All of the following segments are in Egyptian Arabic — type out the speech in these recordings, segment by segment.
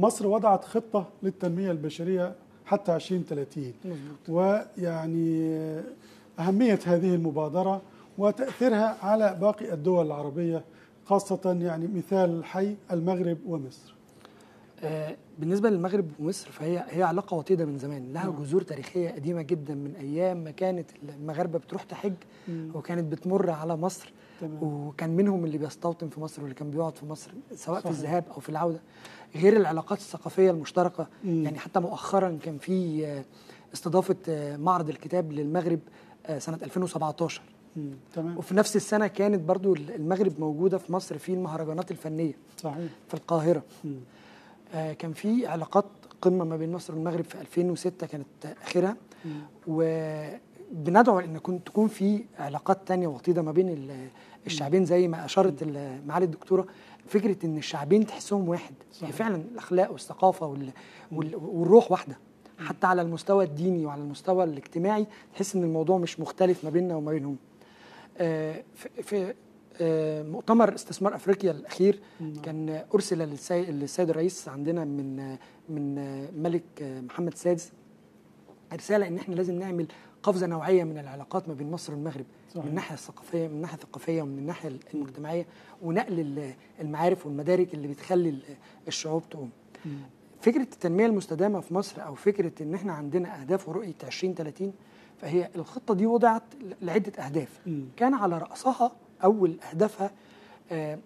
مصر وضعت خطة للتنمية البشرية حتى 2030 ويعني أهمية هذه المبادرة وتأثيرها على باقي الدول العربية خاصة يعني مثال حي المغرب ومصر آه، بالنسبه للمغرب ومصر فهي هي علاقه وطيده من زمان لها نعم. جذور تاريخيه قديمه جدا من ايام ما كانت المغاربه بتروح تحج مم. وكانت بتمر على مصر تمام. وكان منهم اللي بيستوطن في مصر واللي كان بيقعد في مصر سواء صحيح. في الذهاب او في العوده غير العلاقات الثقافيه المشتركه مم. يعني حتى مؤخرا كان في آه، استضافه آه، معرض الكتاب للمغرب آه، سنه 2017 مم. تمام وفي نفس السنه كانت برضو المغرب موجوده في مصر في المهرجانات الفنيه صحيح في القاهره مم. آه، كان في علاقات قمه ما بين مصر والمغرب في 2006 كانت اخرها مم. وبندعو ان يكون تكون في علاقات تانية وطيده ما بين ال- الشعبين زي ما اشارت ال- معالي الدكتوره فكره ان الشعبين تحسهم واحد صحيح. هي فعلا الاخلاق والثقافه وال- وال- والروح واحده حتى على المستوى الديني وعلى المستوى الاجتماعي تحس ان الموضوع مش مختلف ما بيننا وما بينهم آه، في- في آه، مؤتمر استثمار افريقيا الاخير نعم. كان ارسل للسيد للسيد الرئيس عندنا من من ملك محمد السادس رساله ان احنا لازم نعمل قفزه نوعيه من العلاقات ما بين مصر والمغرب صحيح. من الناحيه الثقافيه من الناحيه الثقافيه ومن الناحيه المجتمعيه ونقل ال- المعارف والمدارك اللي بتخلي ال- الشعوب تقوم مم. فكره التنميه المستدامه في مصر او فكره ان احنا عندنا اهداف ورؤيه 2030 فهي الخطه دي وضعت لعده اهداف مم. كان على راسها اول اهدافها آه،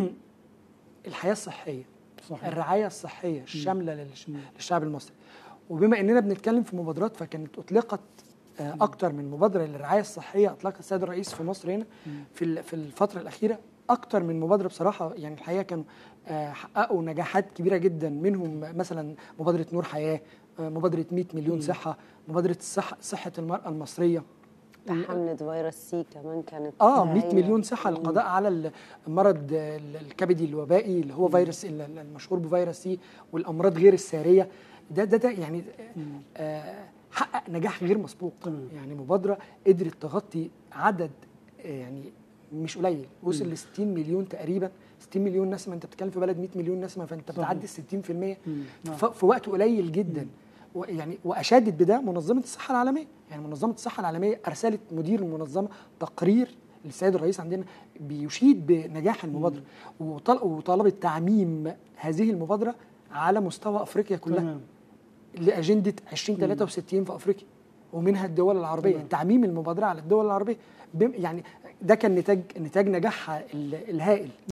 الحياه الصحيه صحيح الرعايه الصحيه الشامله للش- مم. للشعب المصري وبما اننا بنتكلم في مبادرات فكانت اطلقت آه، اكتر من مبادره للرعايه الصحيه اطلقها السيد الرئيس في مصر هنا في ال- في الفتره الاخيره اكتر من مبادره بصراحه يعني الحقيقه كانوا آه، حققوا نجاحات كبيره جدا منهم مثلا مبادره نور حياه آه، مبادره 100 مليون صحه مبادره الصحه صحه المراه المصريه حملة فيروس سي كمان كانت اه 100 هايلة. مليون صحه للقضاء على المرض ال- الكبدي الوبائي اللي هو فيروس ال- ال- المشهور بفيروس سي والامراض غير الساريه ده ده ده يعني آه حقق نجاح غير مسبوق تمام. يعني مبادره قدرت تغطي عدد آه، يعني مش قليل وصل ل 60 مليون تقريبا 60 مليون نسمه انت بتتكلم في بلد 100 مليون نسمه فانت صحيح. بتعدي ال 60% مم. نعم. ف- في وقت قليل جدا و- يعني واشادت بده منظمه الصحه العالميه يعني منظمه الصحه العالميه ارسلت مدير المنظمه تقرير للسيد الرئيس عندنا بيشيد بنجاح المبادره وطل- وطالبت تعميم هذه المبادره على مستوى افريقيا كلها تمام لاجنده 2063 في افريقيا ومنها الدول العربيه تمام. تعميم المبادره على الدول العربيه بم- يعني ده كان نتاج نتاج نجاحها ال- الهائل